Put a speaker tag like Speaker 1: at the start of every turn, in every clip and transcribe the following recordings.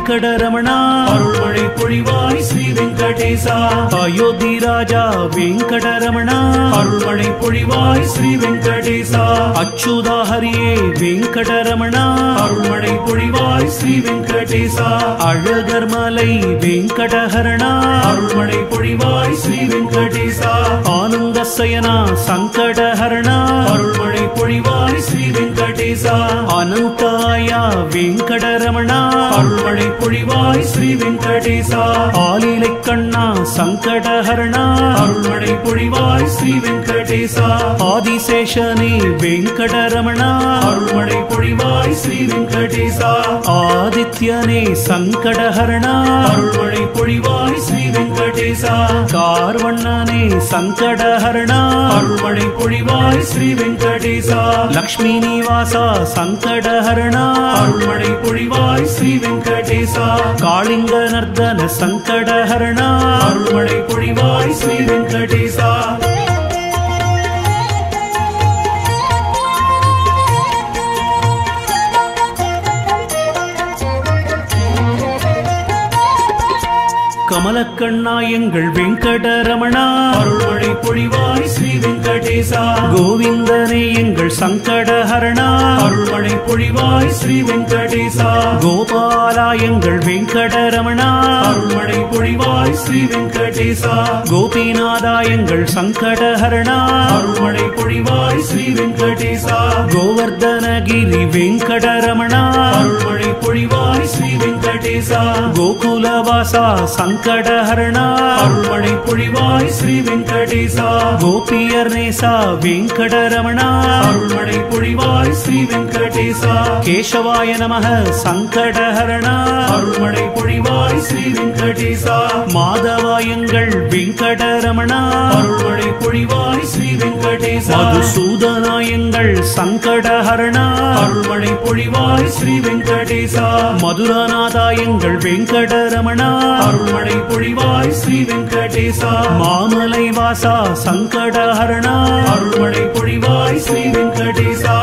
Speaker 1: வெங்கடரமணா
Speaker 2: அருள்மழை பொழிவாய் ஸ்ரீ வெங்கடேசா
Speaker 1: அயோத்தி ராஜா வெங்கடரமணா
Speaker 2: அருள்மழை பொழிவாய் ஸ்ரீ வெங்கடேசா
Speaker 1: அச்சுதா ஹரியே வெங்கடரமணா
Speaker 2: அருள்மழை பொழிவாய் ஸ்ரீ வெங்கடேசா
Speaker 1: அழகர் மலை வெங்கடஹரணா
Speaker 2: அருள்மழை பொழிவாய் ஸ்ரீ வெங்கடேசா
Speaker 1: ஆனந்த சயனா சங்கடஹரணா
Speaker 2: அருள்மழை பொழிவாய் ஸ்ரீ வெங்கடேசா
Speaker 1: அனந்தாயா வெங்கடரமணா
Speaker 2: அருள்மழை பொழிவாய் ஸ்ரீ வெங்கடேசா
Speaker 1: ஆலிலை கண்ணா சங்கடஹரணா
Speaker 2: அருள்மழை பொழிவாய் ஸ்ரீ வெங்கடேசா
Speaker 1: ஆதிசேஷனே வெங்கடரமணா
Speaker 2: அருள்மழை பொழிவாய் ஸ்ரீ வெங்கடேசா
Speaker 1: ஆதித்யனே சங்கடஹரணா
Speaker 2: அருள்மழை பொழிவாய் ஸ்ரீ வெங்கடேசா
Speaker 1: கார்வண்ணனே சங்கடஹரணா
Speaker 2: அருள்மழை பொழிவாய் ஸ்ரீ வெங்கடேசா
Speaker 1: லக்ஷ்மி நிவாசா சங்கடஹரணா
Speaker 2: அருள்மழை பொழிவாய் ஸ்ரீ வெங்கடேசா
Speaker 1: காளிங்க நர்தன சங்கடஹரணா
Speaker 2: அருள்மழை பொழிவாய் ஸ்ரீ வெங்கடேசா
Speaker 1: கமலக்கண்ணா எங்கள் வெங்கடரமணா
Speaker 2: அருள்மழை பொழிவாய் ஸ்ரீ வெங்கடேசா
Speaker 1: கோவிந்தனே எங்கள் சங்கடஹரணா
Speaker 2: அருள்மழை பொழிவாய் ஸ்ரீ வெங்கடேசா
Speaker 1: கோபாலா எங்கள் வெங்கடரமணா
Speaker 2: அருள்மழை பொழிவாய் ஸ்ரீ வெங்கடேசா
Speaker 1: கோபிநாதா எங்கள் சங்கடஹரணா
Speaker 2: அருள்மழை பொழிவாய் ஸ்ரீ வெங்கடேசா
Speaker 1: கோவர்தனகிரி வெங்கடரமணா
Speaker 2: அருள்மழை பொழிவாய் ஸ்ரீ வெங்கடேசா
Speaker 1: கோகுலவாசா சங்கடஹரணா
Speaker 2: அருள்மழை பொழிவாய் ஸ்ரீ வெங்கடேசா
Speaker 1: கோபியர் நேசா வெங்கடரமணா
Speaker 2: அருள்மழை பொழிவாய் ஸ்ரீ வெங்கடேசா
Speaker 1: கேசவாய நமக சங்கடஹரணா
Speaker 2: அருள்மழை பொழிவாய் ஸ்ரீ வெங்கடேசா
Speaker 1: மாதவாயங்கள் வெங்கடரமணா
Speaker 2: அருள்மழை பொழிவாய் ஸ்ரீ வெங்கடேசா
Speaker 1: மதுசூதனாயங்கள் சங்கடஹரணா
Speaker 2: அருள்மழை பொழிவாய் ஸ்ரீ வெங்கடேசா
Speaker 1: மதுரநாதாயங்கள் வெங்கடரமணா
Speaker 2: அருள்மழை பொழிவாய் ஸ்ரீ வெங்கடேசா
Speaker 1: மாமலை வாசா சங்கடஹரணா
Speaker 2: அருள்மழை பொழிவாய் ஸ்ரீ வெங்கடேசா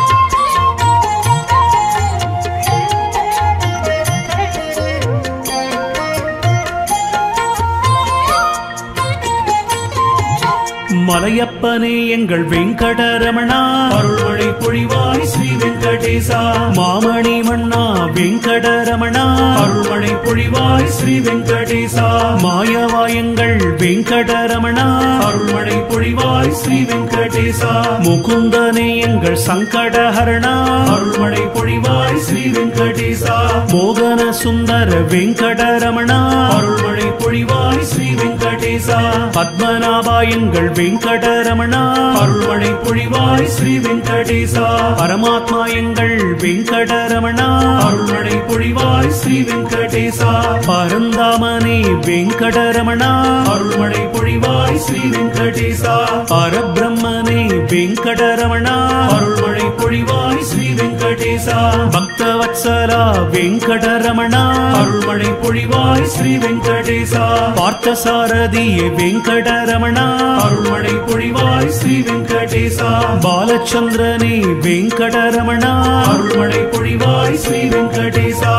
Speaker 1: மலையப்பனே எங்கள் வெங்கடரமணா
Speaker 2: அருள்மழை பொழிவாய் ஸ்ரீ வெங்கடேசா
Speaker 1: மாமணி மன்னா வெங்கடரமணா
Speaker 2: அருள்மழை பொழிவாய் ஸ்ரீ வெங்கடேசா
Speaker 1: மாயவாயங்கள் வெங்கடரமணா
Speaker 2: அருள்மழை பொழிவாய் ஸ்ரீ வெங்கடேசா
Speaker 1: முகுந்தனே எங்கள் சங்கடஹரணா
Speaker 2: அருள்மழை பொழிவாய் ஸ்ரீ வெங்கடேசா
Speaker 1: மோகன சுந்தர வெங்கடரமணா
Speaker 2: அருள்மழை பொழிவாய் ஸ்ரீ வெங்கடேசா
Speaker 1: பத்மநாபா எங்கள் வெங்கடரமணா
Speaker 2: அருள்மழை பொழிவாய் ஸ்ரீ வெங்கடேசா
Speaker 1: பரமாத்மா எங்கள் வெங்கடரமணா
Speaker 2: அருள்மழை பொழிவாய் ஸ்ரீ வெங்கடேசா
Speaker 1: பரந்தாமனே வெங்கடரமணா
Speaker 2: அருள்மழை பொழிவாய் ஸ்ரீ வெங்கடேசா
Speaker 1: பரபிரம்மனே வெங்கடரமணா
Speaker 2: அருள்மழை பொழிவாய் ஸ்ரீ வெங்கடேசா
Speaker 1: பக்தவத்சலா வெங்கடரமணா
Speaker 2: அருள்மழை பொழிவாய் ஸ்ரீ வெங்கடேசா
Speaker 1: பார்த்தசாரதியே வெங்கடரமணா
Speaker 2: அருள்மழை பொழிவாய் ஸ்ரீ வெங்கடேசா
Speaker 1: பாலச்சந்திரனே வெங்கடரமணா
Speaker 2: அருள்மழை பொழிவாய் ஸ்ரீ வெங்கடேசா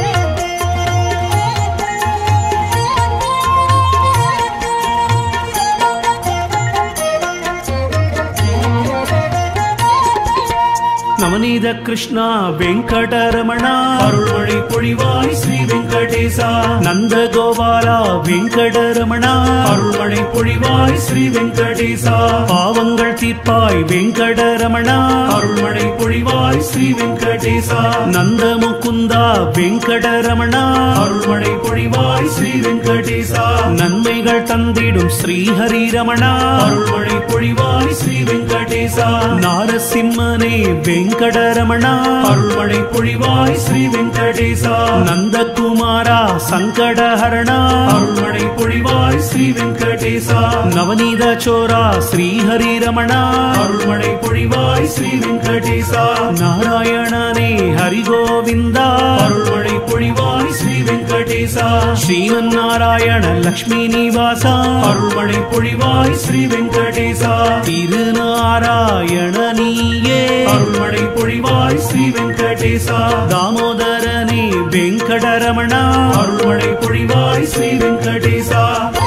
Speaker 1: நவநீத கிருஷ்ணா வெங்கடரமணா
Speaker 2: அருள்மழை பொழிவாய் ஸ்ரீ வெங்கடேசா
Speaker 1: நந்த கோபாலா வெங்கடரமணா
Speaker 2: அருள்மழை பொழிவாய் ஸ்ரீ வெங்கடேசா
Speaker 1: பாவங்கள் தீர்ப்பாய் வெங்கடரமணா
Speaker 2: அருள்மழை பொழிவாய் ஸ்ரீ வெங்கடேசா
Speaker 1: நந்த முகுந்தா வெங்கடரமணா
Speaker 2: அருள்மழை பொழிவாய் ஸ்ரீ வெங்கடேசா
Speaker 1: நன்மைகள் தந்திடும் ஸ்ரீஹரிரமணா
Speaker 2: அருள்மழை பொழிவாய் ஸ்ரீ வெங்கடேசா
Speaker 1: நாரசிம்மனே வெங்கடரமணா
Speaker 2: அருள்மழை பொழிவாய் ஸ்ரீ வெங்கடேசா
Speaker 1: நந்தகுமாரா சங்கடஹரணா
Speaker 2: அருள்மழை பொழிவாய் ஸ்ரீ வெங்கடேசா
Speaker 1: நவநீத சோரா ஸ்ரீஹரிரமணா
Speaker 2: அருள்மழை பொழிவாய் ஸ்ரீ வெங்கடேசா
Speaker 1: நாராயணனே ஹரிகோவிந்தா
Speaker 2: அருள்மழை பொழிவாய் ஸ்ரீ வெங்கடேசா
Speaker 1: ஸ்ரீமன் நாராயண லக்ஷ்மி நிவாசா
Speaker 2: அருள்மழை பொழிவாய் ஸ்ரீ வெங்கடேசா
Speaker 1: திருநாராயண நாராயண நீயே
Speaker 2: அருள்மழை பொழிவாய் ஸ்ரீ வெங்கடேசா
Speaker 1: தாமோதரனே வெங்கடரமணா
Speaker 2: அருள்மழை பொழிவாய் ஸ்ரீ வெங்கடேசா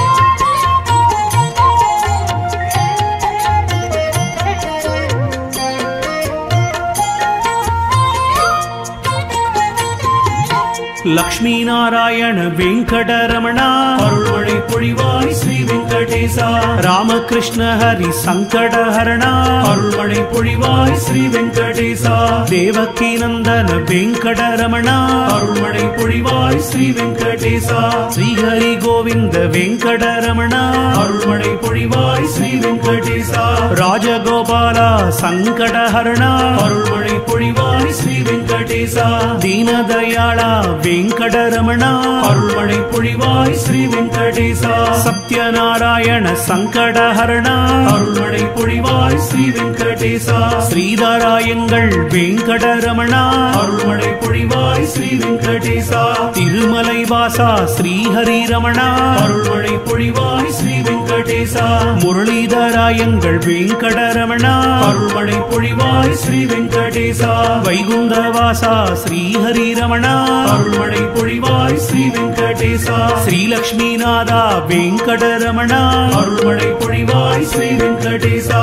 Speaker 1: லக்ஷ்மி நாராயண வெங்கடரமணா
Speaker 2: அருள்மழை பொழிவாய் ஸ்ரீ வெங்கடேசா
Speaker 1: ராமகிருஷ்ண ஹரி சங்கடஹரணா
Speaker 2: அருள்மழை பொழிவாய் ஸ்ரீ வெங்கடேசா
Speaker 1: தேவகி நந்தன வெங்கடரமணா
Speaker 2: அருள்மழை பொழிவாய் ஸ்ரீ வெங்கடேசா
Speaker 1: ஸ்ரீஹரி கோவிந்த வெங்கடரமணா
Speaker 2: அருள்மழை பொழிவாய் ஸ்ரீ வெங்கடேசா
Speaker 1: ராஜகோபாலா சங்கடஹரணா
Speaker 2: அருள்மழை பொழிவாய் ஸ்ரீ வெங்கடேசா
Speaker 1: ದೀನದಯಾಳ ವೆಂಕಟರಮಣ
Speaker 2: அருள்மழை பொழிவாய் ஸ்ரீ வெங்கடேசா
Speaker 1: ಸತ್ಯನಾರಾಯಣ ಸಂಕಟಹರಣ
Speaker 2: அருள்மழை பொழிவாய் ஸ்ரீ வெங்கடேசா
Speaker 1: ஸ்ரீதராயங்கள் வெங்கடரமணா
Speaker 2: அருள்மழை பொழிவாய் ஸ்ரீ வெங்கடேசா
Speaker 1: திருமலை வாசா ஸ்ரீஹரிரமணா
Speaker 2: அருள்மழை பொழிவாய் ஸ்ரீ வெங்கடேசா
Speaker 1: முரளிதராயங்கள் வெங்கடரமணா
Speaker 2: அருள்மழை பொழிவாய் ஸ்ரீ வெங்கடேசா
Speaker 1: வைகுந்த வாசா ஸ்ரீஹரிரமணா
Speaker 2: அருள்மழை பொழிவாய் ஸ்ரீ வெங்கடேசா
Speaker 1: ஸ்ரீலக்ஷ்மிநாதா வெங்கடரமணா
Speaker 2: அருள்மழை பொழிவாய் ஸ்ரீ வெங்கடேசா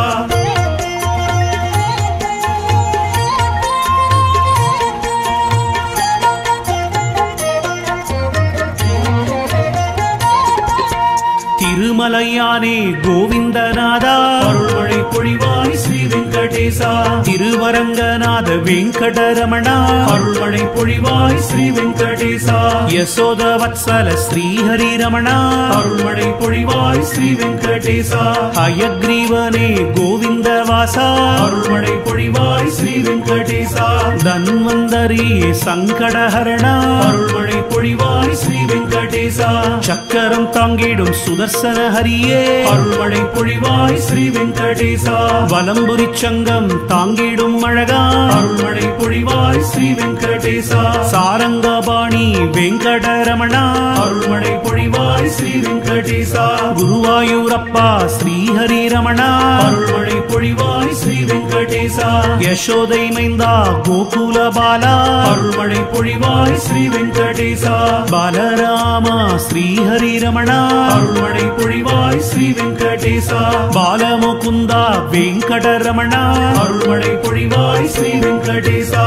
Speaker 1: திருமலையானே கோவிந்தநாதா
Speaker 2: அருள்மழை பொழிவாய் ஸ்ரீ வெங்கடேசா
Speaker 1: திருவரங்கநாத வெங்கடரமணா
Speaker 2: அருள்மழை பொழிவாய் ஸ்ரீ வெங்கடேசா
Speaker 1: யசோத வத்சல ஸ்ரீஹரிரமணா
Speaker 2: அருள்மழை பொழிவாய் ஸ்ரீ வெங்கடேசா
Speaker 1: ஹயக்ரீவனே கோவிந்த வாசா
Speaker 2: அருள்மழை பொழிவாய் ஸ்ரீ வெங்கடேசா
Speaker 1: தன்வந்தரி சங்கடஹரணா
Speaker 2: அருள்மழை பொழிவாய் ஸ்ரீ வெங்கடேசா
Speaker 1: சக்கரம் தாங்கிடும் சுதர்சன ஹரியே
Speaker 2: அருள்மழை பொழிவாய் ஸ்ரீ வெங்கடேசா
Speaker 1: வலம்புரி சங்கம் தாங்கிடும் அழகா
Speaker 2: அருள்மழை பொழிவாய் ஸ்ரீ வெங்கடேசா
Speaker 1: சாரங்கபாணி வெங்கடரமணா
Speaker 2: அருள்மழை பொழிவாய் ஸ்ரீ வெங்கடேசா
Speaker 1: குருவாயூரப்பா ஸ்ரீஹரிரமணா
Speaker 2: அருள்மழை பொழிவாய் ஸ்ரீ வெங்கடேசா
Speaker 1: யசோதை மைந்தா கோகுல பாலா
Speaker 2: அருள்மழை பொழிவாய் ஸ்ரீ வெங்கடேசா
Speaker 1: பாலராமா ஸ்ரீஹரிரமணா
Speaker 2: அருள்மழை பொழிவாய் ஸ்ரீ வெங்கடேசா
Speaker 1: பாலமுகுந்தா வெங்கடரமணா
Speaker 2: அருள்மழை பொழிவாய் ஸ்ரீ வெங்கடேசா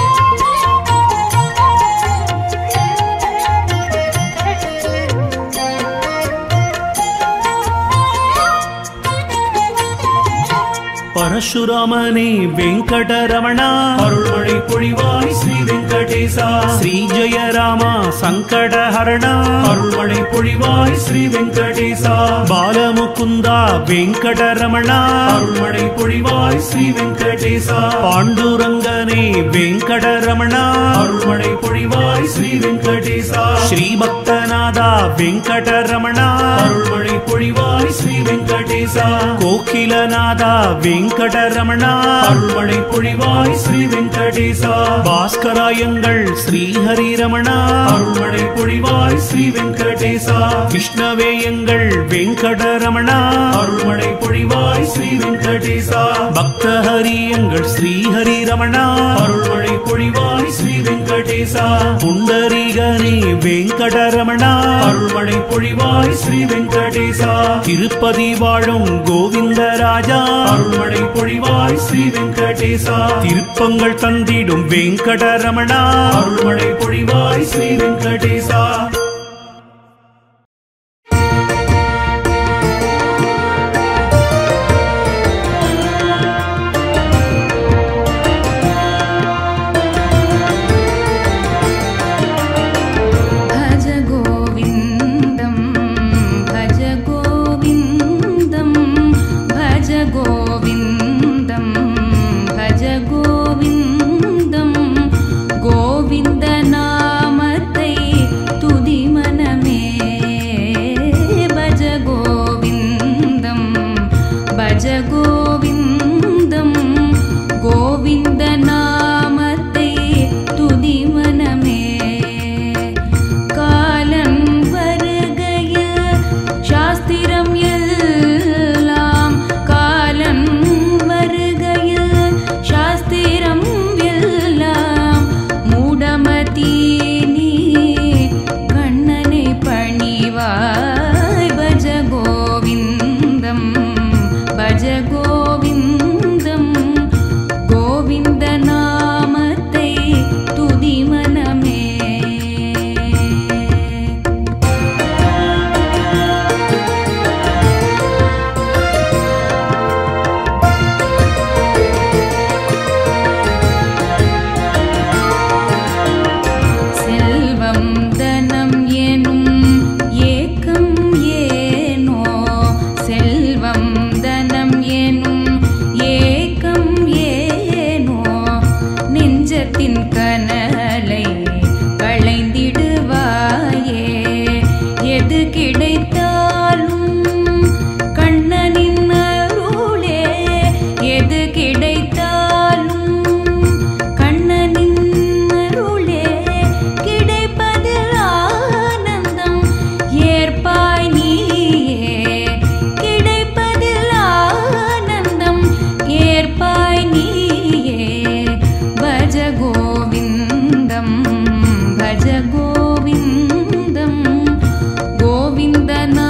Speaker 1: பரசுராமனே வெங்கடரமணா
Speaker 2: அருள்மழை பொழிவாய் ஸ்ரீ வெங்கடேசா
Speaker 1: ஸ்ரீ ஜெயராமா சங்கடஹரணா
Speaker 2: அருள்மழை பொழிவாய் ஸ்ரீ வெங்கடேசா
Speaker 1: பாலமுகுந்தா வெங்கடரமணா
Speaker 2: அருள்மழை பொழிவாய் ஸ்ரீ வெங்கடேசா
Speaker 1: பாண்டுரங்கனே வெங்கடரமணா
Speaker 2: அருள்மழை பொழிவாய் ஸ்ரீ வெங்கடேசா
Speaker 1: ஸ்ரீபக்தநாதா வெங்கடரமணா
Speaker 2: அருள்மழை பொழிவாய் ஸ்ரீ வெங்கடேசா
Speaker 1: கோகிலநாதா வெங்கடரமணா
Speaker 2: அருள்மழை பொழிவாய் ஸ்ரீ வெங்கடேசா
Speaker 1: பாஸ்கராயங்கள் ஸ்ரீஹரிரமணா
Speaker 2: அருள்மழை பொழிவாய் ஸ்ரீ வெங்கடேசா
Speaker 1: விஷ்ணவேயங்கள் வெங்கடரமணா
Speaker 2: அருள்மழை பொழிவாய் ஸ்ரீ வெங்கடேசா
Speaker 1: பக்தஹரியங்கள் ஸ்ரீஹரிரமணா
Speaker 2: அருள்மழை பொழிவாய் ஸ்ரீ வெங்கடேசா
Speaker 1: புண்டரீகனே வெங்கடரமணா
Speaker 2: அருள்மழை பொழிவாய் ஸ்ரீ வெங்கடேசா
Speaker 1: திருப்பதி வாழும் கோவிந்தராஜா
Speaker 2: அருள்மழை பொழிவாய் ஸ்ரீ வெங்கடேசா
Speaker 1: திருப்பங்கள் தந்திடும் வெங்கடரமணா
Speaker 2: அருள்மழை பொழிவாய் ஸ்ரீ வெங்கடேசா
Speaker 3: भज गोविन्दं भज गोविन्दं भज गोविन्दं भज गोविन्दं गोविन्दनामத்தை துதி எது கிடைத்தாலும் கண்ணனின் அருளே எது கிடைத்தாலும் கண்ணனின் அருளே கிடைப்பதில் ஆனந்தம் ஏற்பாய் நீயே கிடைப்பதில் ஆனந்தம் ஏற்பாய் நீயே பஜ கோவிந்தம் பஜ கோவிந்தம் கோவிந்தநாமம்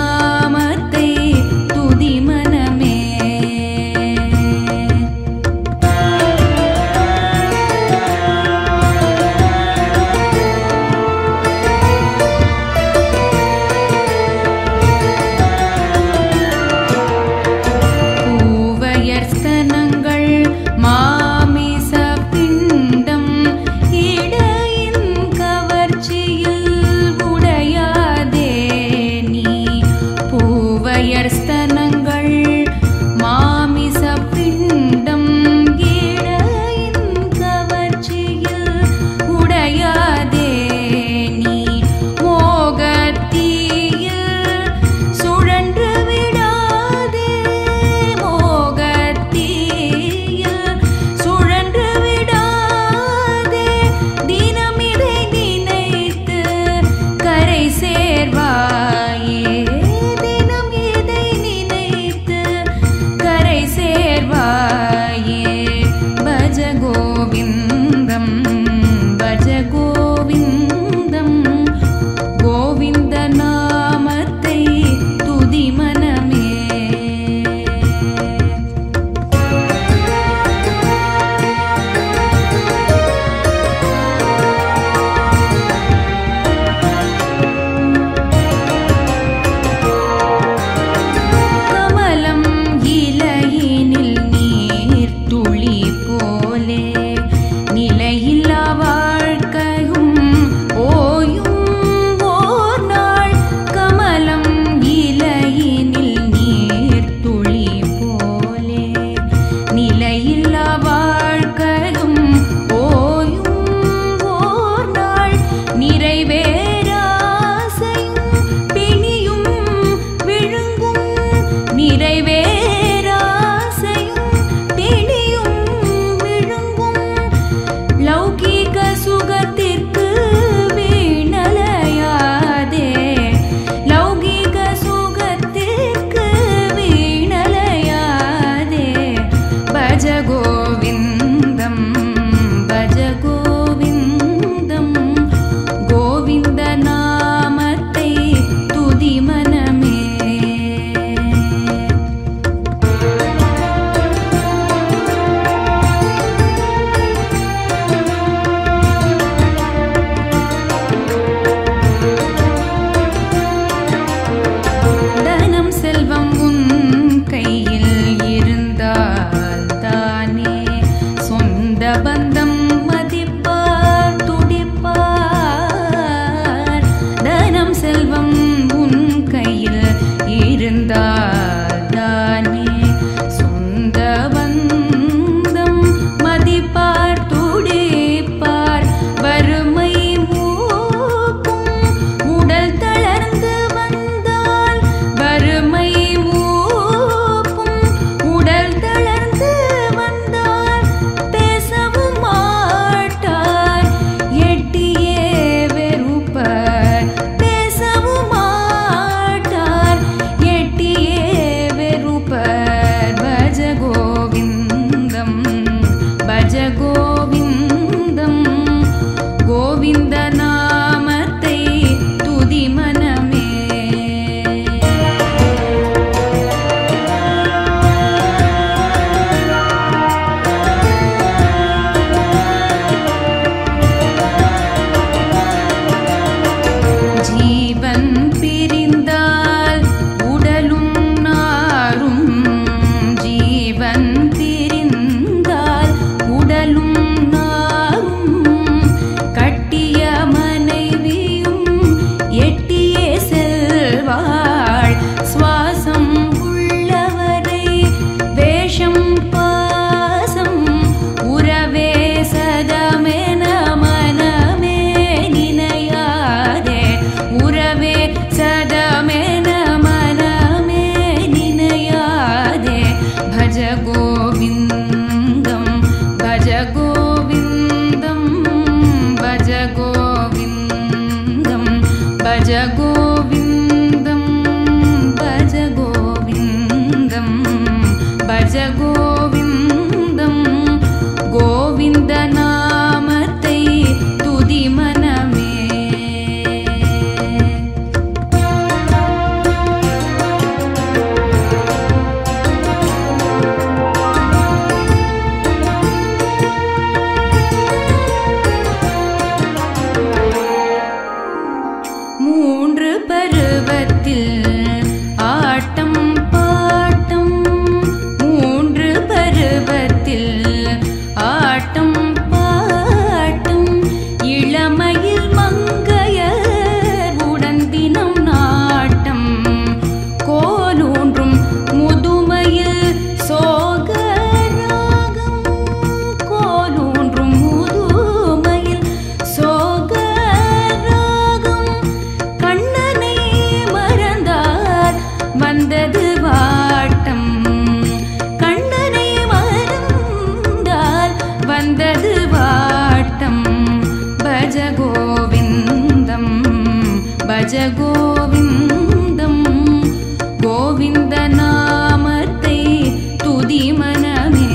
Speaker 3: கோவிந்த நாமத்தை துதி மனமே மூன்று பருவத்தில் ஆட்டம் பாட்டம் மூன்று பருவத்தில் ஆட்டம் பாட்டம் இளமையில் மங்கையர் உடன் தினம் நாட்டம் கோலூன்றும் முதுமையில் சோக ராகம் கோலூன்றும் முதுமையில் சோக ராகம் கண்ணனை மறந்தார் வந்தது வாட்டம் கண்ணனை மறந்தால் வந்தது வாட்டம் பஜ கோவிந்தம் பஜ கோவிந்தம் கோவிந்த நாமத்தை துதி மனமே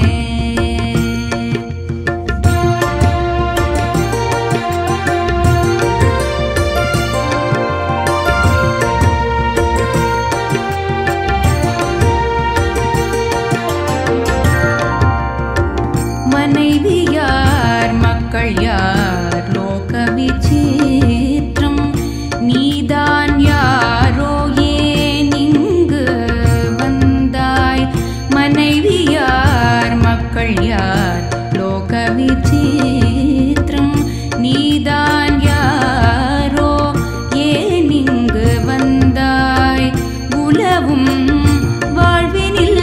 Speaker 3: மனைவி யார் மக்கள் யார் லோக விசித்திரம் நீதான் யாரோ ஏன் இங்கு வந்தாய் மனைவி யார் மக்கள் யார் லோக விசித்திரம் நீதான் யாரோ ஏன் இங்கு வந்தாய் உலவும் வாழ்வினில்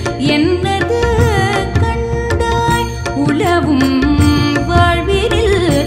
Speaker 3: என்னது கண்டாய் உலவும் வாழ்வினில்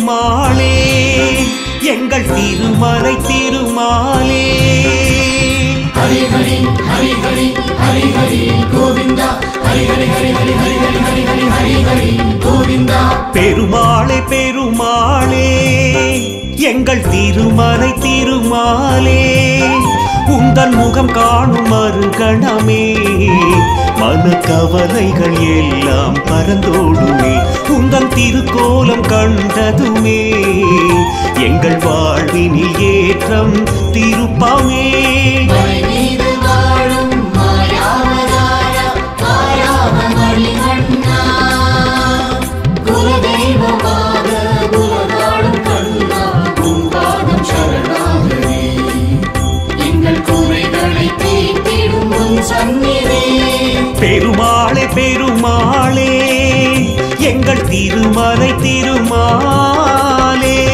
Speaker 4: பெருமாளே எங்கள் திருமலை திருமாலே
Speaker 5: ஹரி ஹரி ஹரி ஹரி ஹரி ஹரி கோவிந்தா ஹரி ஹரி ஹரி ஹரி ஹரி ஹரி ஹரி ஹரி ஹரி ஹரி கோவிந்தா
Speaker 4: பெருமாளே பெருமாளே எங்கள் திருமலை திருமாலே உந்தன் முகம் காணும் மறுகணமே மனக்கவலைகள் எல்லாம் பறந்தோடுமே உந்தன் திருக்கோலம் கண்டதுமே எங்கள் வாழ்வினில் ஏற்றம் திருப்பமே
Speaker 5: மலை மீது வாழும் மாயாவதார மாயாவ மணிகண்ணா குலதெய்வமாக குலதாடும் கண்ணா உன் பாதம் சரணாகவே எங்கள் குறைகளை தீர்த்திடும் உன் சந்நிதி
Speaker 4: பெருமாளே பெருமாளே எங்கள் திருமலை திருமாலே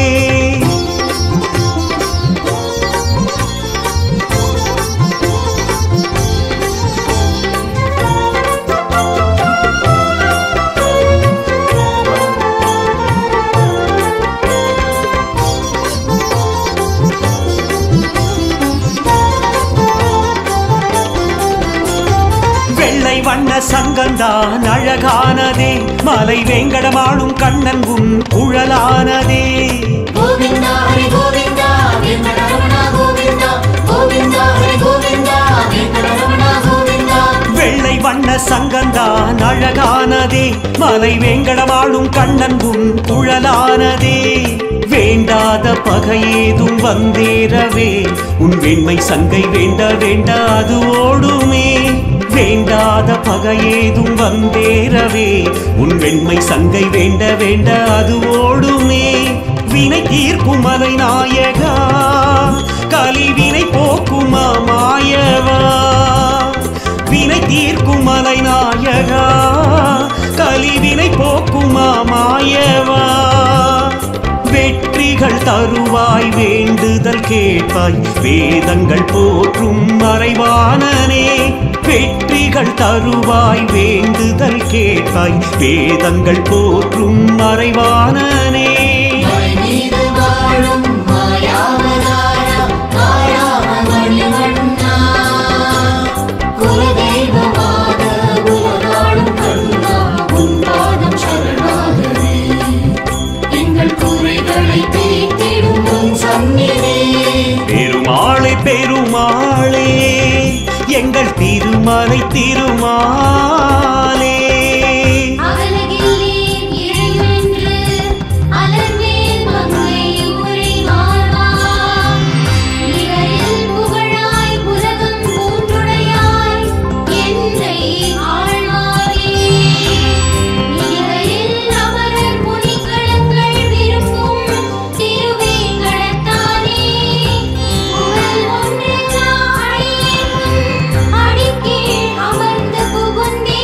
Speaker 4: வெள்ளை வண்ண சங்கந்தான் அழகானதே மலை வேங்கடமாடும் கண்ணன் உன் குழலானதே
Speaker 5: கோவிந்தா ஹரி கோவிந்தா வெங்கடரமணா கோவிந்தா கோவிந்தா ஹரி கோவிந்தா வெங்கடரமணா கோவிந்தா
Speaker 4: வெள்ளை வண்ண சங்கந்தான் அழகானதே மலை வேங்கடமாடும் கண்ணன் உன் குழலானதே வேண்டாத பகையேதும் வந்தேரவே உன் வெண்மை சங்கை வேண்ட வேண்ட அது ஓடுமே வேண்டாத பகையேதும் வந்தேரவே உன் வெண்மை சங்கை வேண்ட வேண்ட அது ஓடுமே வினை தீர்க்கும் மலை நாயகா கலிவினை போக்குமா மாயவா வினை தீர்க்கும் மலை நாயகா கலிவினை போக்குமா மாயவா வெற்றிகள் தருவாய் வேண்டுதல் கேட்பாய் வேதங்கள் போற்றும் மறைவானனே வெற்றிகள் தருவாய் வேண்டுதல் கேட்பாய் வேதங்கள் போற்றும் மறைவானனே
Speaker 5: மலை மீது வாழும் மாயாவதார மாயாவ மணிகண்ணா குலதெய்வமாக குலதாடும் கண்ணா உன் பாதம் சரணாகவே எங்கள் குறைகளை தீர்த்திடும் உன் சந்நிதி
Speaker 4: பெருமாளே பெருமாளே எங்கள் திருமலை திருமாலே
Speaker 6: அகலகில்லேன் இறைவென்று அலர்வேல் மங்கை உரை மாறா. நிழலில் புகழாய் உலகம் மூன்றுடையாய் என்னை ஆழ்வாரே. நிழலில் அமரர் முனிகணங்கள் விரும்பும் திருவேங்கடத்தானே. புகழ் ஒன்றெல்லா அடியேன் அடிக்கீழ் அமர்ந்து புகுந்தேனே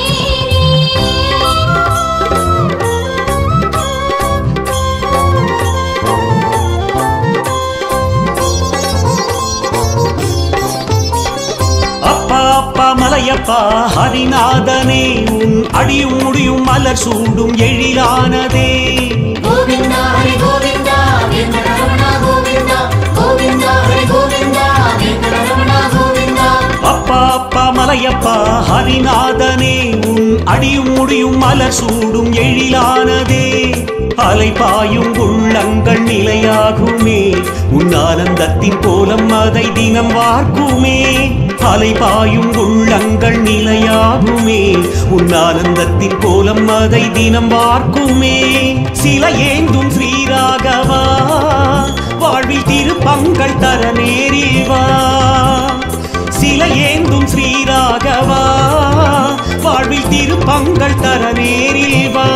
Speaker 4: அப்பா அப்பா மலையப்பா ஹரிநாதனே உன் அடியும் முடியும் மலர் சூடும் எழிலானதே
Speaker 5: கோவிந்தா ஹரி கோவிந்தா வெங்கடரமணா கோவிந்தா கோவிந்தா ஹரி கோவிந்தா வெங்கடரமணா கோவிந்தா
Speaker 4: அப்பா அப்பா மலையப்பா ஹரிநாதனே உன் அடியும் முடியும் மலர் சூடும் எழிலானதே அலைபாயும் உள்ளங்கள் நிலையாகுமே உன் ஆனந்தத்தின் கோலம் அதை தினம் வார்க்குமே அலைபாயும் உள்ளங்கள் நிலையாகுமே உன் ஆனந்தத்தின் கோலம் அதை தினம் வார்க்குமே சில ஏந்தும் ஸ்ரீராகவா வாழ்வில் திருப்பங்கள் தர நேரில் வா சில ஏந்தும் ஸ்ரீராகவா வாழ்வில் திருப்பங்கள் தர நேரில் வா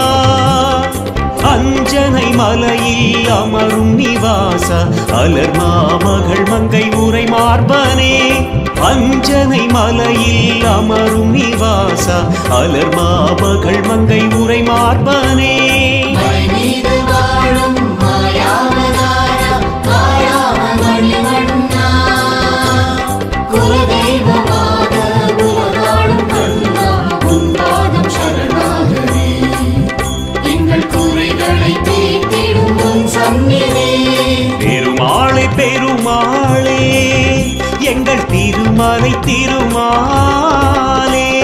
Speaker 4: அஞ்சனை மலையில் அமரும் நிவாச அலர் மாமகள் மங்கை உரை மார்பனே அஞ்சனை மலையில் அமரும் நிவாச அலர் மாமகள் மங்கை உரை மார்பனே
Speaker 5: மலை மீது வாழும் மாயாவதார மாயாவ மணிவண்ணா குலதெய்வமாக குலதாடும் கண்ணா உன் பாதம் சரணாகவே எங்கள் குறைகளை தீர்த்திடும் உன்
Speaker 4: திருமலை திருமாலே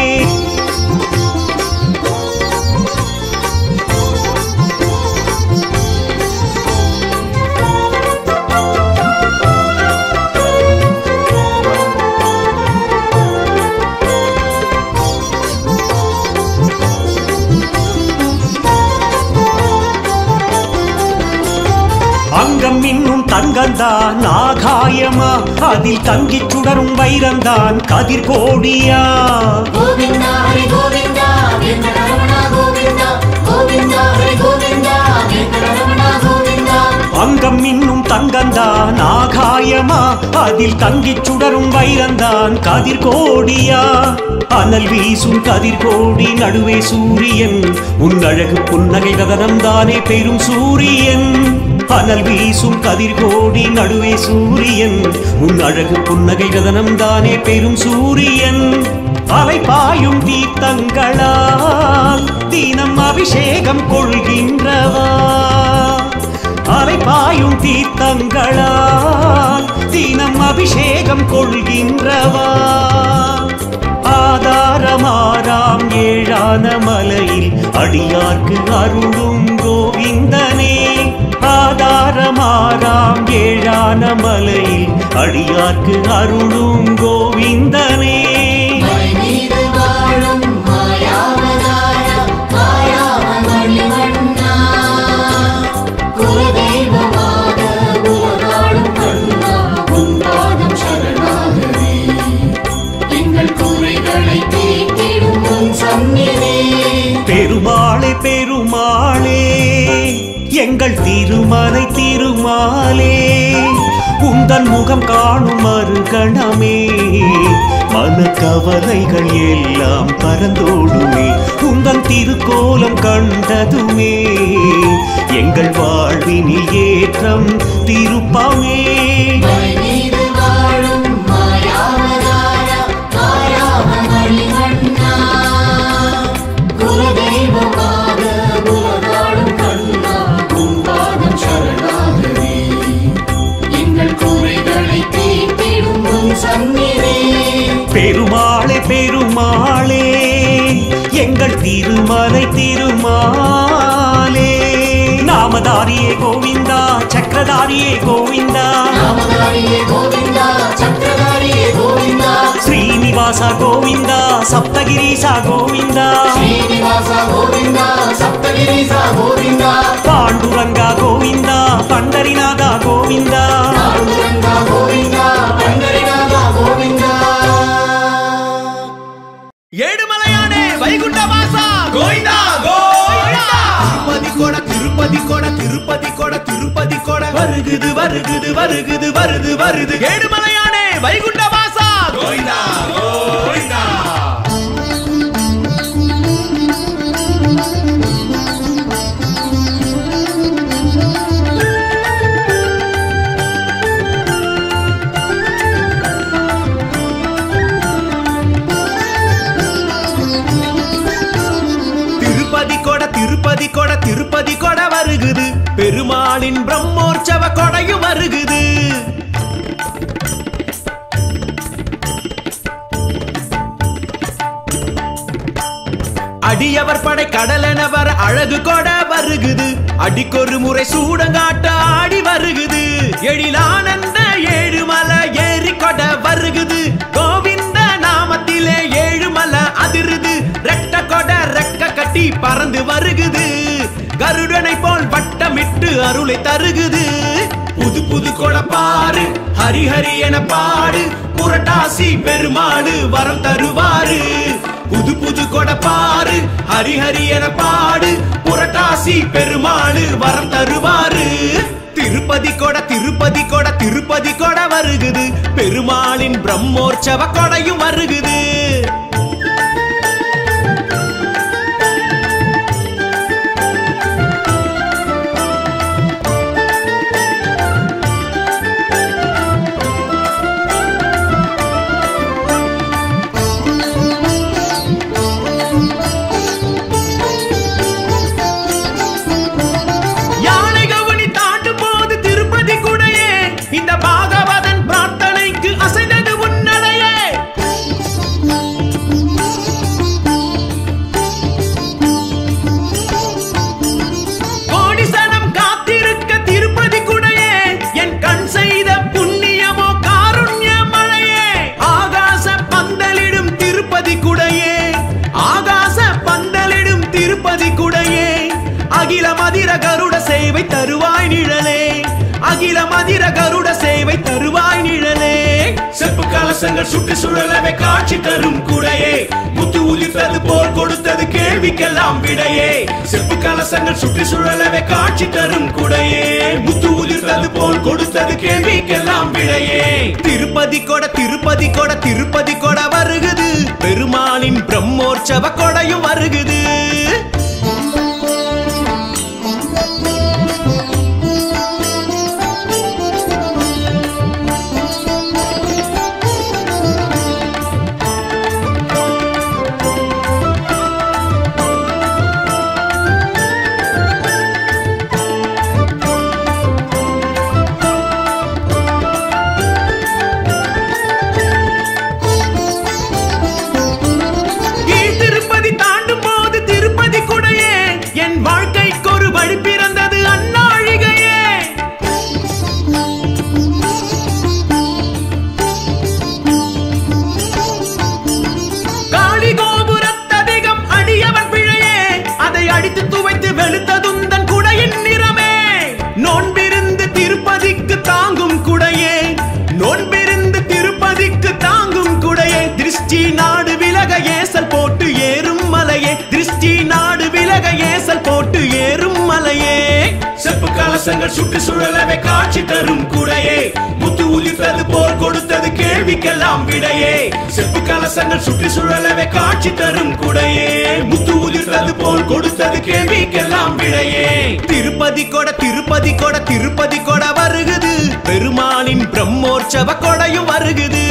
Speaker 4: அங்கம் இன்னும் தங்கந்தான் ஆகாயமா அதில் தங்கிச் சுடரும் வைரந்தான் கதிர் கோடியா
Speaker 5: கோவிந்தா ஹரி கோவிந்தா வெங்கடரமணா கோவிந்தா கோவிந்தா ஹரி கோவிந்தா வெங்கடரமணா கோவிந்தா
Speaker 4: அங்கம் இன்னும் தங்கந்தான் ஆகாயமா அதில் தங்கிச் சுடரும் வைரந்தான் கதிர் கோடியா அனல் வீசும் கதிர் கோடி நடுவே சூரியன் உன் அழகு புன்னகை கதனம் தானே பெரும் சூரியன் அனல் வீசும் கதிர் கோடி நடுவே சூரியன் உன் அழகு புன்னகை கதனம் தானே பெரும் சூரியன் அலை பாயும் தீர்த்தங்களால் தீனம் அபிஷேகம் கொள்கின்றவா அலை பாயும் தீர்த்தங்களால் தினம் அபிஷேகம் கொள்கின்றவா ஆதாரமாறாம் ஏழான மலையில் அடியார்க்கு அருளும் கோவிந்தனே ஆதாரமாறாம் ஏழான மலையில் அடியார்க்கு அருளும் கோவிந்தனே
Speaker 5: மலை மீது வாழும் மாயாவதாரா மாயாமணி வண்ணா குலதெய்வமாக உலகாளும் கண்ணா உன்பாதம் சரணாகவே எங்கள் குறைகளை தீர்த்திடும் உன் சந்நிதி
Speaker 4: பெருமாளே பெருமாளே எங்கள் திருமலை திருமாலே உந்தன் முகம் காணும் மறுகணமே மன கவலைகள் எல்லாம் பறந்தோடுமே உந்தன் திருக்கோலம் கண்டதுமே எங்கள் வாழ்வினில் ஏற்றம் திருப்பமே
Speaker 5: மலை மீது வாழும் மாயாவதாரா மாயாமணி வண்ணா குலதெய்வமாக உலகாளும் கண்ணா உன்பாதம் சரணாகவே எங்கள் குறைகளை தீர்த்திடும் உன் சந்நிதி
Speaker 4: பெருமாளே பெருமாளே எங்கள் திருமலை திருமாலே நாமதாரியே கோவிந்தா சக்கரதாரியே கோவிந்தா
Speaker 5: நாமதாரியே கோவிந்தா சக்கரதாரியே கோவிந்தா
Speaker 4: ஸ்ரீனிவாசா கோவிந்தா சப்தகிரீசா கோவிந்தா
Speaker 5: ஸ்ரீனிவாசா கோவிந்தா சப்தகிரிசா கோவிந்தா
Speaker 4: பாண்டுரங்கா கோவிந்தா பண்டரிநாதா கோவிந்தா
Speaker 5: பாண்டுரங்கா கோவிந்தா பண்டரிநாதா கோவிந்தா
Speaker 7: ஏழுமலையானே வைகுண்ட வாசா கோவிந்தா கோவிந்தா திருப்பதி கொட திருப்பதி கொட திருப்பதி கொட திருப்பதி கொட வருகுது வருகுது வருகுது வருது வருது ஏழுமலையானே வைகுண்ட வாசா கோவிந்தா கோவிந்தா திருப்பதி கொட திருப்பதி கொட திருப்பதி கொட வருகுது பெருமாளின் பிரம்மோற்சவ கொடையும் வருகுது அடியவர் படை கடலெனவர் அழகு கொட வருகுது அடிக்கொரு முறை சூடங்காட்ட ஆடி வருகுது எழிலானந்த ஏழுமலை ஏறி கொட வருகுது கோவிந்த நாமத்திலே ஏழுமலை அதிருது ரெட்ட கொட ரெக்க கட்டி பறந்து வருகுது கருடனை போல் வட்டமிட்டு அருளை தருகுது புது புது கொட பாரு ஹரி ஹரி என பாடு புரட்டாசி பெருமாடு வரம் தருவாரு புது புது கொட பாரு ஹரி ஹரி என பாடு புரட்டாசி பெருமாடு வரம் தருவாரு திருப்பதி கொட திருப்பதி கொட திருப்பதி கொட வருகுது பெருமாளின் பிரம்மோற்சவ கொடையும் வருகுது யானை கவுனி தாண்டும் போது திருப்பதி குடையே இந்த பாகவதன் பிரார்த்தனைக்கு அசைந்தது உன்னடையே அகில மதிர கருட சேவை தருவாய் நிழலே
Speaker 2: செப்பு கலசங்கள் சுட்டு சுழலவே காட்சி தரும் குடையே முத்து உதிர்த்தது போல் கொடுத்தது கேள்விக்கெல்லாம் விடையே செப்பு கலசங்கள் சுற்றி சுழலவே காட்சி தரும் குடையே முத்து உதிர்த்தது போல் கொடுத்தது கேள்விக்கெல்லாம் விடையே
Speaker 7: திருப்பதி கொட திருப்பதி கொட திருப்பதி கொட வருகுது பெருமாளின் பிரம்மோற்சவ கொடையும் வருகுது கீழ் திருப்பதி தாண்டும் போது திருப்பதி குடையே என் வாழ்க்கைக்கு ஒரு வழி பிறந்தது அந்நாழிகையே காளி கோபுரத்ததிகம் அடியவன் பிழையே அதை அடித்து துவைத்து வெளுத்ததுந்தன் குடையின் நிறமே நோன்பிருந்து திருப்பதிக்கு தாங்கும் குடையே நோன்பிருந்து திருப்பதிக்கு தாங்கும் குடையே திருஷ்டி நாடு விலக ஏசல் போட்டு ஏறும் மலையே திருஷ்டி நாடு விலக ஏசல் போட்டு ஏறும் மலையே
Speaker 2: செப்பு கலசங்கள் சுட்டு சுழலவே காட்சி தரும் குடையே முத்து உதிர்த்தது போல் கொடுத்தது கேள்விக்கெல்லாம் விடையே செப்பு கலசங்கள் சுற்றி சுழலவே காட்சி தரும் குடையே முத்து உதிர்த்தது போல் கொடுத்தது கேள்விக்கெல்லாம் விடையே
Speaker 7: திருப்பதி கொட திருப்பதி கொட திருப்பதி கொட வருகுது பெருமாளின் பிரம்மோற்சவ கொடையும் வருகுது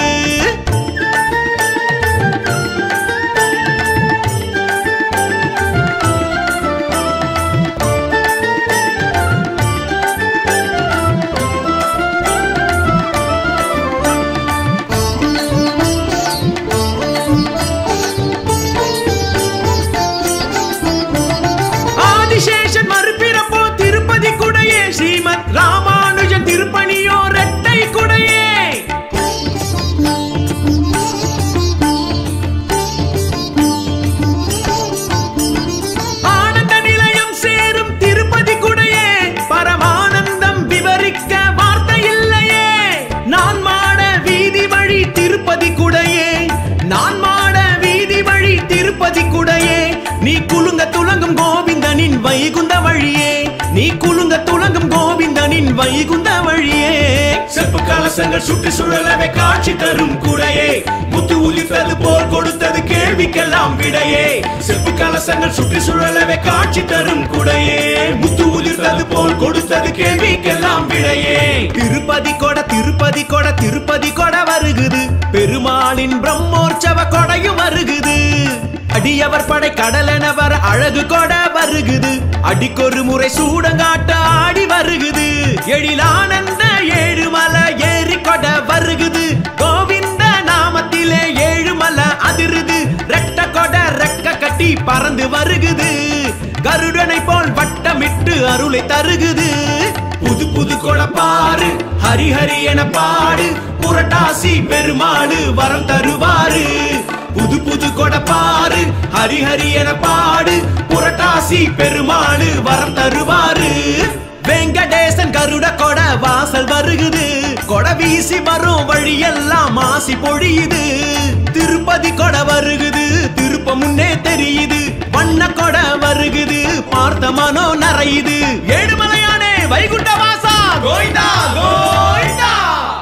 Speaker 7: ஆதிசேஷன் மறுபிறப்போ திருப்பதி குடையே ஸ்ரீமத் ராமானுஜன் திருப்பணியோ ரெட்டை குடையே ஆனந்த நிலையம் சேரும் திருப்பதி குடையே பரமானந்தம் விவரிக்க வார்த்தை இல்லையே நான் மாட வீதி வழி திருப்பதி குடையே நான் மாட வீதி வழி திருப்பதி குடையே நீ குலுங்க துலங்கும் கோவிந்தனின் வைகுந்த வழியே நீ குலுங்க துலங்கும் கோவிந்தனின் வைகுந்த வழியே
Speaker 2: செப்பு கலசங்கள் சுட்டு சுழலவே காட்சி தரும் குடையே முத்து உதிர்த்தது போல் கொடுத்தது கேள்விக்கெல்லாம் விடையே செப்பு கலசங்கள் சுற்றி சுழலவே காட்சி தரும் குடையே முத்து உதிர்த்தது போல் கொடுத்தது கேள்விக்கெல்லாம் விடையே
Speaker 7: திருப்பதி கொட திருப்பதி கொட திருப்பதி கொட வருகுது பெருமாளின் பிரம்மோற்சவ கொடையும் வருகுது அடியவர் படை கடலென வர அழகு கொட வருகுது அடிக்கொரு முறை சூடங்காட்ட ஆடி வருகுது எழிலானந்த ஏழுமலை ஏறி கொட வருகுது கோவிந்த நாமத்திலே ஏழுமலை அதிருது ரெட்ட கொட ரெக்க கட்டி பறந்து வருகுது கருடனை போல் வட்டமிட்டு அருளை தருகுது
Speaker 2: புது புது கொட பாரு ஹரி ஹரி என பாடு புரட்டாசி பெருமாடு வரம் தருவாரு புது புது கொட பாரு ஹரி ஹரி என பாடு புரட்டாசி பெருமாடு வரம் தருவாரு
Speaker 7: வெங்கடேசன் கருட கொட வாசல் வருகுது கொட வீசி வரும் வழியெல்லாம் மாசி பொழியுது திருப்பதி கொட வருகுது திருப்ப முன்னே தெரியுது வண்ண கொட வருகுது பார்த்த மனோ நரையுது ஏழுமலையானே வைகுண்ட வாசா கோயிந்தா கோயிந்தா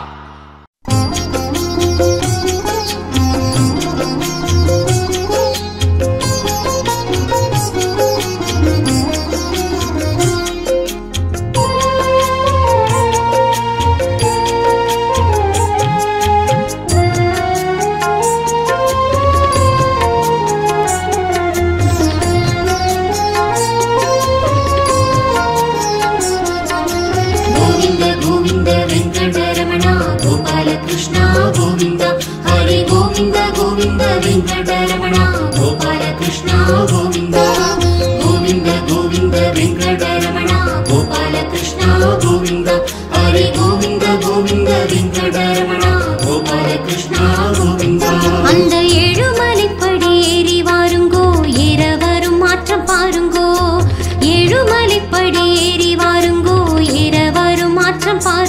Speaker 5: ಗೋವಿಂದ ಗೋವಿಂದ ವೆಂಕಟರಮಣ ಗೋಪಾಲ ಕೃಷ್ಣ ಗೋವಿಂದ ಹರಿ ಗೋವಿಂದ ಗೋವಿಂದ ವೆಂಕಟರಮಣ ಗೋಪಾಲ ಕೃಷ್ಣ ಗೋವಿಂದ ಗೋವಿಂದ ಗೋವಿಂದ ವೆಂಕಟರಮಣ ಗೋಪಾಲ ಕೃಷ್ಣ ಗೋವಿಂದ ಹರಿ ಗೋವಿಂದ ಗೋವಿಂದ ವೆಂಕಟರಮಣ ಗೋಪಾಲ ಕೃಷ್ಣ ಗೋವಿಂದ
Speaker 6: அந்த ஏழுமலைப்படி ஏறி வாருங்கோ ஏற வரும் மாற்றம் பாருங்கோ ஏழுமலைப்படி ஏறி வாருங்கோ ஏற வரும் மாற்றம் பாருங்கோ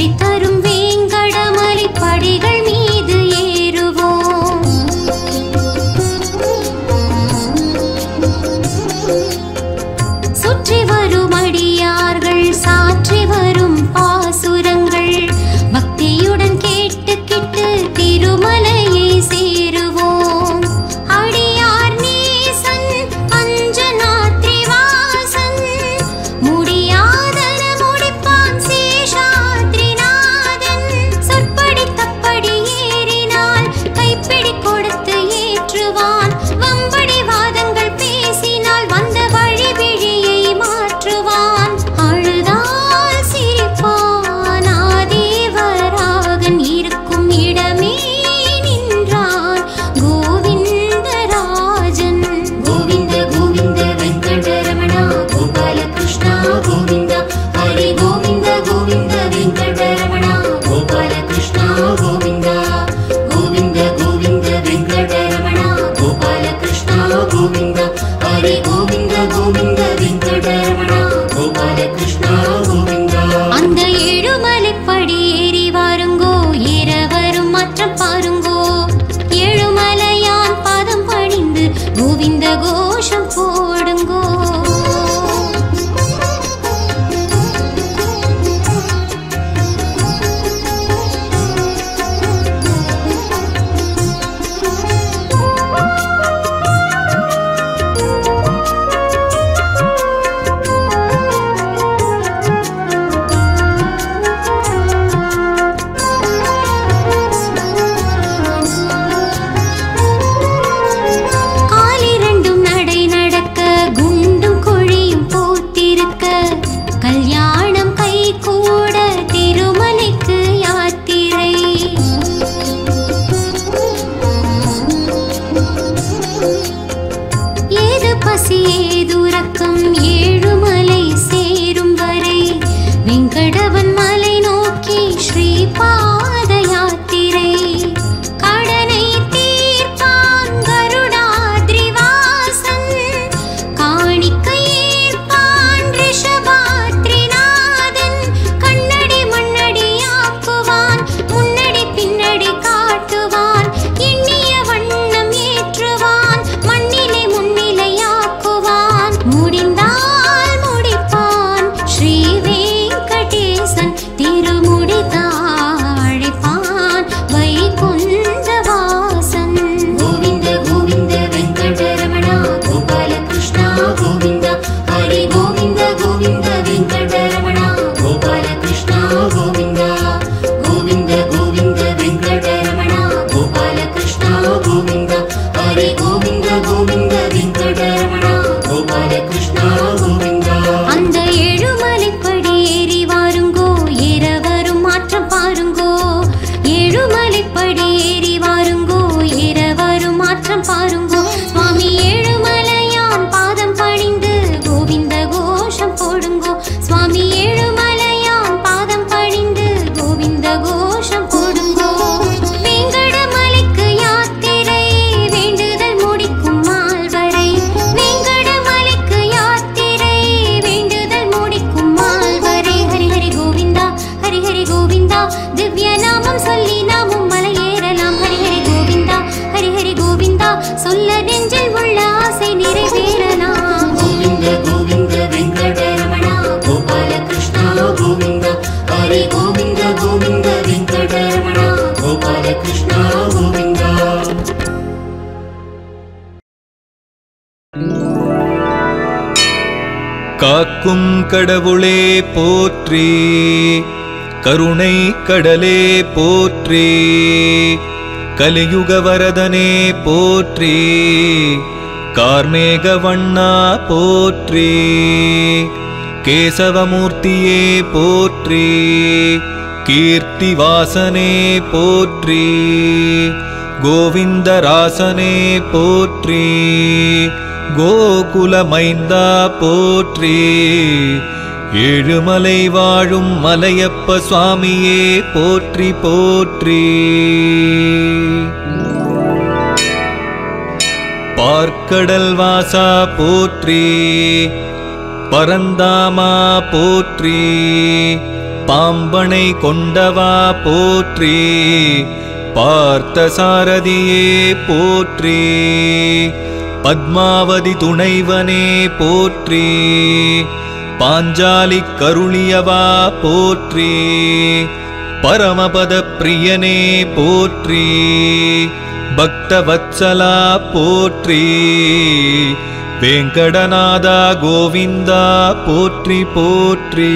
Speaker 6: காட்சி தரும் வேங்கடமலை படிகள் மீது ஏறுவோம் சுற்றி வரும் அடியார்கள் சாற்றி வரும் பாசுரங்கள் பக்தியுடன் கேட்டு கிட்டு திருமலையை சேருவோம் அடியார் நேசன் பஞ்சநாத்ரி வாசன் முடியாதன முடிப்பான் சேஷாத்ரிநாதன் சொற்படி தப்படி ஏறினால் கைப்பிடி கொடுத்து ஏற்றுவான் வம்படி வாதங்கள் பேசினால் வந்த வழி விழியை மாற்றுவான் அழுதால் சிரிப்பான் ஆதேவராகன் இருக்கும் இடமே நின்றான் கோவிந்தராஜன் கோவிந்த கோவிந்த வெங்கடரமணா கோபால கிருஷ்ணா கோவிந்தா ஹரி கோவிந்த கோவிந்த வெங்கடரமணா கோபால கிருஷ்ணா கோவிந்தா கோவிந்த கோவிந்த வெங்கடரமணா கோபால கிருஷ்ணா கோவிந்தா ஹரி கோவிந்த கோவிந்த வெங்கடரமணா கோபால கிருஷ்ணா கோவிந்தா அந்த ஏழுமலைப்படி ஏறி வாருங்கோ ஏற வரும் மாற்றம் பாருங்கோ ஏழுமலையான் பாதம் பணிந்து கோவிந்த கோஷம் போடுங்கோ காலிரண்டும் நடை நடக்க குண்டும் குழியும் போத்திருக்க கல்யாணம் கை கூட திருமலைக்கு யாத்திரை ஏது பசி ஏதுறக்கம் ஏழுமலை சேரும் வரை வெங்கடவன் மலை நோக்கி ஸ்ரீபாத யாத்திரை கடனை தீர்ப்பான் கருடாத்ரிவாசன் காணிக்கை ஏற்பான் ரிஷபாத்ரிநாதன் கண்ணடி மண்ணடி ஆக்குவான் முன்னடி பின்னடி காட்டுவான் எண்ணிய வண்ணம் ஏற்றுவான் மண்ணிலை முன்னிலையாக்குவான் முடிந்தால் முடிப்பான் ஸ்ரீ வெங்கடேசன் திருமுடி தாழிப்பான் வைகுந்தவாசன் கோவிந்த கோவிந்த வெங்கடரமணா கோபால கிருஷ்ணா கோவிந்தா ஹரி கோவிந்த கோவிந்த வெங்கடரமணா கோபால கிருஷ்ணா கோவிந்தா கோவிந்த கோவிந்த வெங்கடரமணா கோபால கிருஷ்ணா கோவிந்தா ஹரி கோவிந்த கோவிந்த வெங்கடரமணா கோபால கிருஷ்ணா கோவிந்தா அந்த ஏழுமலைப்படி ஏறி வாருங்கோ ஏற வரும் மாற்றம் பாருங்கோ ஏழுமலைப்படி ஏறி வாருங்கோ ஏற வரும் மாற்றம் பாருங்கோ சுவாமி ஏழுமலையான் பாதம் பணிந்து கோவிந்த கோஷம் போடுங்கோ சுவாமி ஏழுமலையான் பாதம் பணிந்து கோவிந்த கோஷம் போடுங்கோ வேங்கடமலைக்கு யாத்திரை வேண்டுதல் முடிக்கும் மால்வரை வேங்கடமலைக்கு யாத்திரை வேண்டுதல் முடிக்கும் மால்வரை ஹரி ஹரி கோவிந்தா ஹரி ஹரி கோவிந்தா திவ்ய நாமம் சொல்லி நாமும் மலை ஏறலாம் ஹரி ஹரி கோவிந்தா ஹரி ஹரி கோவிந்தா சொல்ல நெஞ்சில் உள்ள ஆசை நிறைவேறலாம் கோவிந்த கோவிந்த வெங்கடரமணா கோபால கிருஷ்ணா கோவிந்தா ஹரி கோவிந்த கோவிந்த வெங்கடரமணா கோபால கிருஷ்ணா கோவிந்தா
Speaker 8: காக்கும் கடவுளே போற்றி கருணை கடலே போற்றி கலியுக வரதனே போற்றி கார்மேக வண்ணா போற்றி கேசவமூர்த்தியே போற்றி கீர்த்தி வாசனே போற்றி கோவிந்தராசனே போற்றி கோகுலமைந்தா போற்றி ஏழுமலை வாழும் மலையப்ப சுவாமியே போற்றி போற்றி பார்க்கடல் வாசா போற்றி பரந்தாமா போற்றி பாம்பனை கொண்டவா போற்றி பார்த்த சாரதியே போற்றி பத்மாவதி துணைவனே போற்றி பாஞ்சாலி கருளியவா போற்றி பரமபத பிரியனே போற்றி பக்தவத்சலா போற்றி வெங்கடநாதா கோவிந்தா போற்றி போற்றி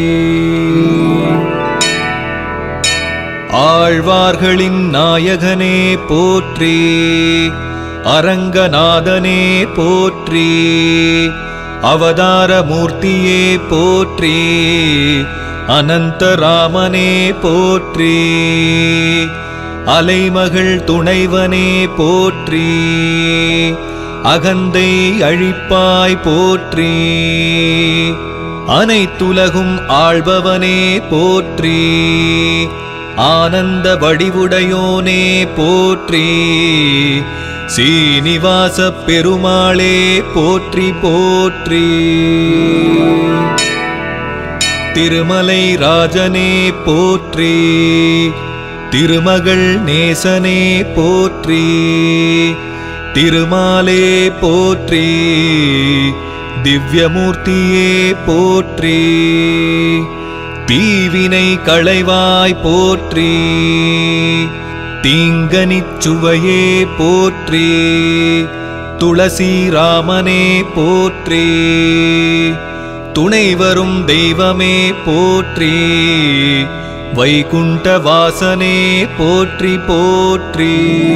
Speaker 8: ஆழ்வார்களின் நாயகனே போற்றி அரங்கநாதனே போற்றி அவதார மூர்த்தியே போற்றி அனந்தராமனே போற்றி அலைமகள் துணைவனே போற்றி அகந்தை அழிப்பாய் போற்றி அனைத்துலகும் ஆள்பவனே போற்றி ஆனந்த வடிவுடையோனே போற்றி சீனிவாச பெருமாளே போற்றி போற்றி திருமலை ராஜனே போற்றி திருமகள் நேசனே போற்றி திருமாலே போற்றி திவ்யமூர்த்தியே போற்றி தீவினை களைவாய் போற்றி தீங்கனிச் சுவையே போற்றி துளசி ராமனே போற்றி துணை வரும் தெய்வமே போற்றி வைகுண்ட வாசனே போற்றி போற்றி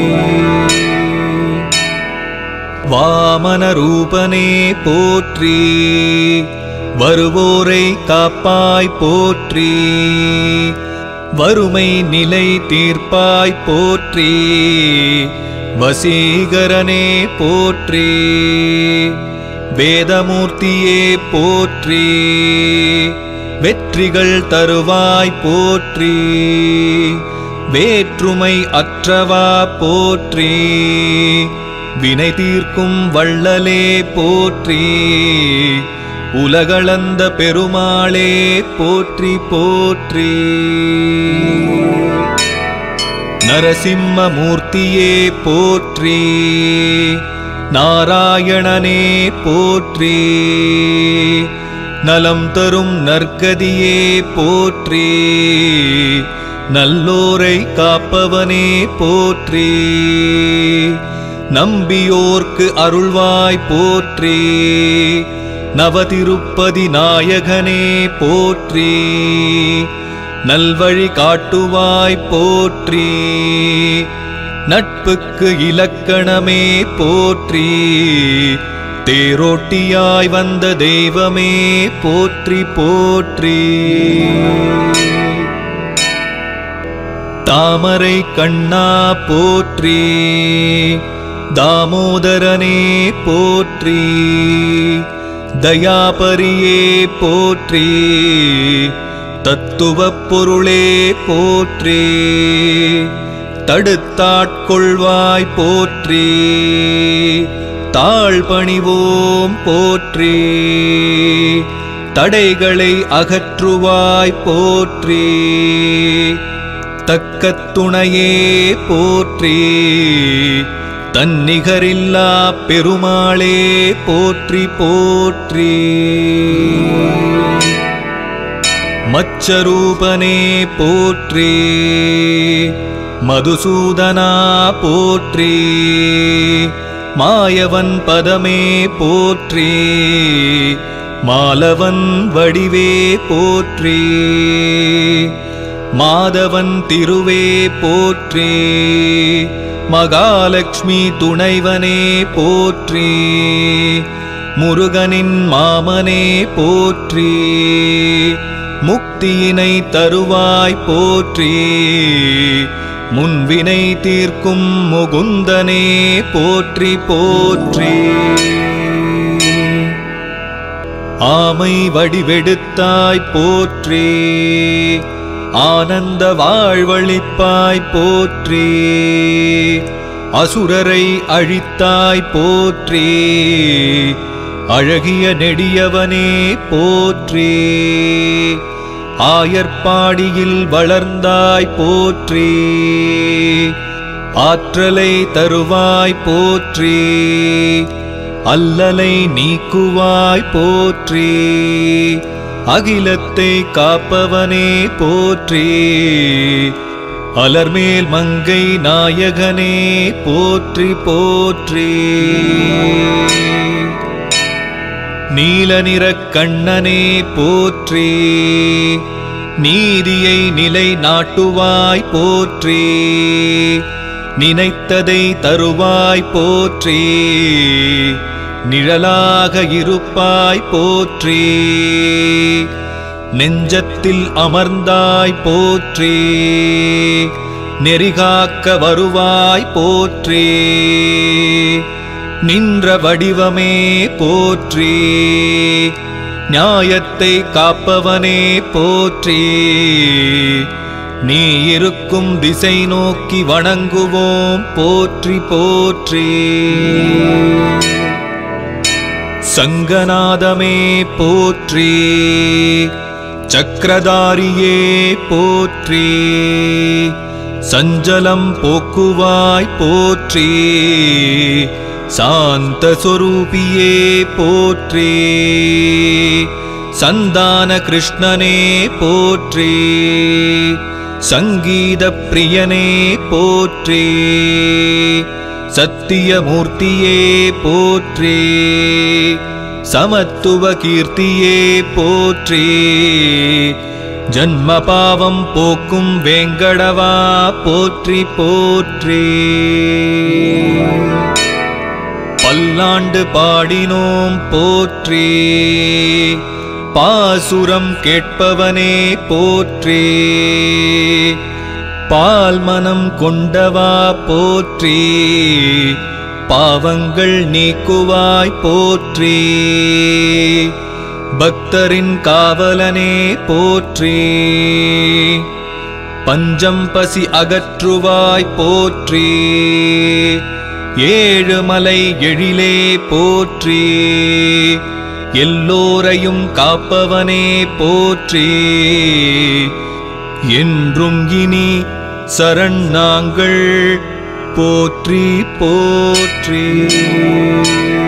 Speaker 8: வாமன ரூபனே போற்றி வருவோரை காப்பாய் போற்றி வறுமை நிலை தீர்ப்பாய் போற்றி வசீகரனே போற்றி வேதமூர்த்தியே போற்றி வெற்றிகள் தருவாய் போற்றி வேற்றுமை அற்றவா போற்றி வினை தீர்க்கும் வள்ளலே போற்றி உலகளந்த பெருமாளே போற்றி போற்றி நரசிம்ம மூர்த்தியே போற்றி நாராயணனே போற்றி நலம் தரும் நற்கதியே போற்றி நல்லோரை காப்பவனே போற்றி நம்பியோர்க்கு அருள்வாய் போற்றி நவதிருப்பதி நாயகனே போற்றி நல்வழி காட்டுவாய் போற்றி நட்புக்கு இலக்கணமே போற்றி தேரோட்டியாய் வந்த தெய்வமே போற்றி போற்றி தாமரை கண்ணா போற்றி தாமோதரனே போற்றி தயாபரியே போற்றி தத்துவப் பொருளே போற்றி தடுத்தாட்கொள்வாய் போற்றி தாழ் பணிவோம் போற்றி தடைகளை அகற்றுவாய் போற்றி தக்க துணையே போற்றி தன்னிகரில்லா பெருமாளே போற்றி போற்றி மச்சரூபனே போற்றி மதுசூதனா போற்றி மாயவன் பதமே போற்றி மாலவன் வடிவே போற்றி மாதவன் திருவே போற்றி மகாலட்சுமி துணைவனே போற்றி முருகனின் மாமனே போற்றி முக்தியினை தருவாய் போற்றி முன்வினை தீர்க்கும் முகுந்தனே போற்றி போற்றி ஆமை வடிவெடுத்தாய் போற்றி ஆனந்த வாழ்வழிப்பாய் போற்றி அசுரரை அழித்தாய் போற்றி அழகிய நெடியவனே போற்றி ஆயர்பாடியில் வளர்ந்தாய் போற்றி ஆற்றலை தருவாய் போற்றி அல்லலை நீக்குவாய் போற்றி அகிலத்தை காப்பவனே போற்றி அலர்மேல் மங்கை நாயகனே போற்றி போற்றி நீல நிறக் கண்ணனே போற்றி நீதியை நிலை நாட்டுவாய் போற்றி நினைத்ததை தருவாய் போற்றி நிழலாக இருப்பாய் போற்றி நெஞ்சத்தில் அமர்ந்தாய் போற்றி நெறிகாக்க வருவாய் போற்றி நின்ற வடிவமே போற்றி நியாயத்தை காப்பவனே போற்றி நீ இருக்கும் திசை நோக்கி வணங்குவோம் போற்றி போற்றி சங்கநாதமே போற்றி சக்கரதாரியே போற்றி சஞ்சலம் போக்குவாய் போற்றி சாந்த சொரூபியே போற்றி சந்தான கிருஷ்ணனே போற்றி சங்கீத பிரியனே போற்றி சத்தியமூர்த்தியே போற்றி சமத்துவ கீர்த்தியே போற்றி ஜன்ம பாவம் போக்கும் வேங்கடவா போற்றி போற்றி பல்லாண்டு பாடினோம் போற்றி பாசுரம் கேட்பவனே போற்றி பால் மனம் கொண்டவா போற்றி பாவங்கள் நீக்குவாய் போற்றி பக்தரின் காவலனே போற்றி பஞ்சம் பசி அகற்றுவாய் போற்றி ஏழுமலை எழிலே போற்றி எல்லோரையும் காப்பவனே போற்றி என்றும் இனி சரண் நாங்கள் போற்றி போற்றி